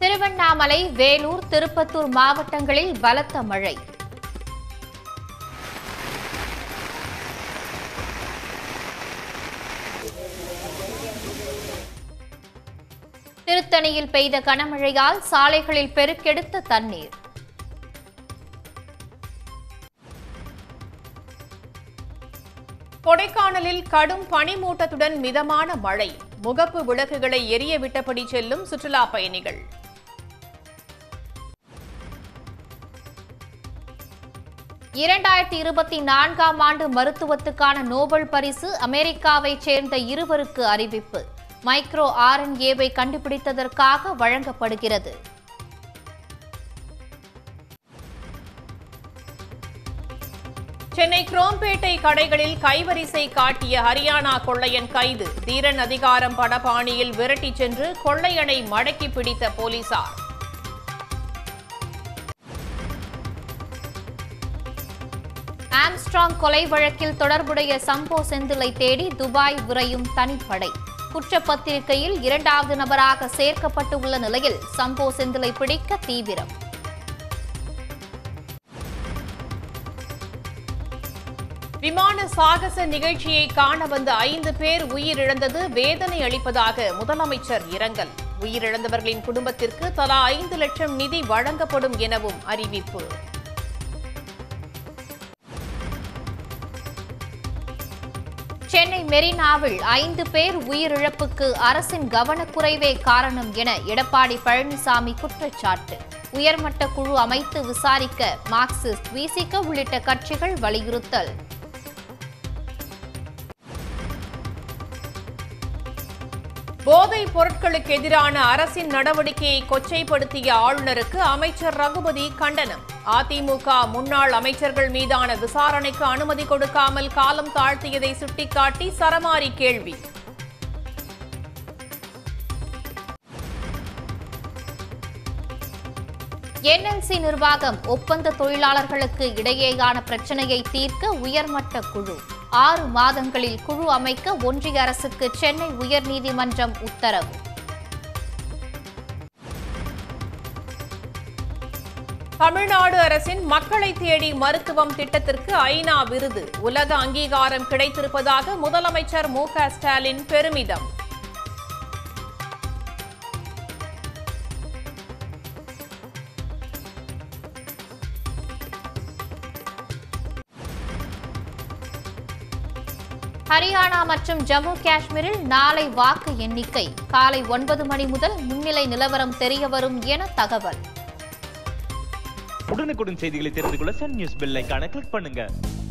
திருவண்ணாமலை வேலூர் திருப்பத்தூர் மாவட்டங்களில் பலத்த மழை திருத்தணியில் பெய்த கனமழையால் சாலைகளில் பெருக்கெடுத்த தண்ணீர் கொடைக்கானலில் கடும் பனிமூட்டத்துடன் மிதமான மழை முகப்பு விளக்குகளை எரிய விட்டபடி செல்லும் சுற்றுலா பயணிகள் இரண்டாயிரத்தி இருபத்தி நான்காம் ஆண்டு மருத்துவத்துக்கான நோபல் பரிசு அமெரிக்காவைச் சேர்ந்த இருவருக்கு அறிவிப்பு மைக்ரோ ஆர்என்ஏவை கண்டுபிடித்ததற்காக வழங்கப்படுகிறது சென்னை குரோம்பேட்டை கடைகளில் கைவரிசை காட்டிய ஹரியானா கொள்ளையன் கைது தீரன் அதிகாரம் படபாணியில் விரட்டிச் சென்று கொள்ளையனை மடக்கி பிடித்த போலீசார் ஆம்ஸ்ட்ராங் கொலை வழக்கில் தொடர்புடைய சம்போ செந்திலை தேடி துபாய் விரையும் தனிப்படை குற்றப்பத்திரிகையில் இரண்டாவது நபராக சேர்க்கப்பட்டுள்ள நிலையில் சம்போ செந்திலை பிடிக்க தீவிரம் விமான சாகச நிகழ்ச்சியை காண வந்த ஐந்து பேர் உயிரிழந்தது வேதனை அளிப்பதாக முதலமைச்சர் இரங்கல் உயிரிழந்தவர்களின் குடும்பத்திற்கு தலா ஐந்து லட்சம் நிதி வழங்கப்படும் எனவும் அறிவிப்பு சென்னை மெரினாவில் ஐந்து பேர் உயிரிழப்புக்கு அரசின் கவனக்குறைவே காரணம் என எடப்பாடி பழனிசாமி குற்றச்சாட்டு உயர்மட்ட குழு அமைத்து விசாரிக்க மார்க்சிஸ்ட் விசிக உள்ளிட்ட கட்சிகள் வலியுறுத்தல் போதைப் பொருட்களுக்கு எதிரான அரசின் நடவடிக்கையை கொச்சைப்படுத்திய ஆளுநருக்கு அமைச்சர் ரகுபதி கண்டனம் அதிமுக முன்னாள் அமைச்சர்கள் மீதான விசாரணைக்கு அனுமதி கொடுக்காமல் காலம் தாழ்த்தியதை சுட்டிக்காட்டி சரமாரி கேள்வி என்எல்சி நிர்வாகம் ஒப்பந்த தொழிலாளர்களுக்கு இடையேயான பிரச்சனையை தீர்க்க உயர்மட்ட குழு ஆறு மாதங்களில் குழு அமைக்க ஒன்றிய அரசுக்கு சென்னை உயர்நீதிமன்றம் உத்தரவு தமிழ்நாடு அரசின் மக்களை தேடி மருத்துவம் திட்டத்திற்கு ஐநா விருது உலக அங்கீகாரம் கிடைத்திருப்பதாக முதலமைச்சர் மு க ஸ்டாலின் பெருமிதம் ஹரியானா மற்றும் ஜம்மு காஷ்மீரில் நாளை வாக்கு எண்ணிக்கை காலை ஒன்பது மணி முதல் முன்னிலை நிலவரம் தெரியவரும் என தகவல் உடனுக்குடன் செய்திகளை தெரிந்து கொள்ள சன் நியூஸ் பெல் ஐகானை கிளிக் பண்ணுங்க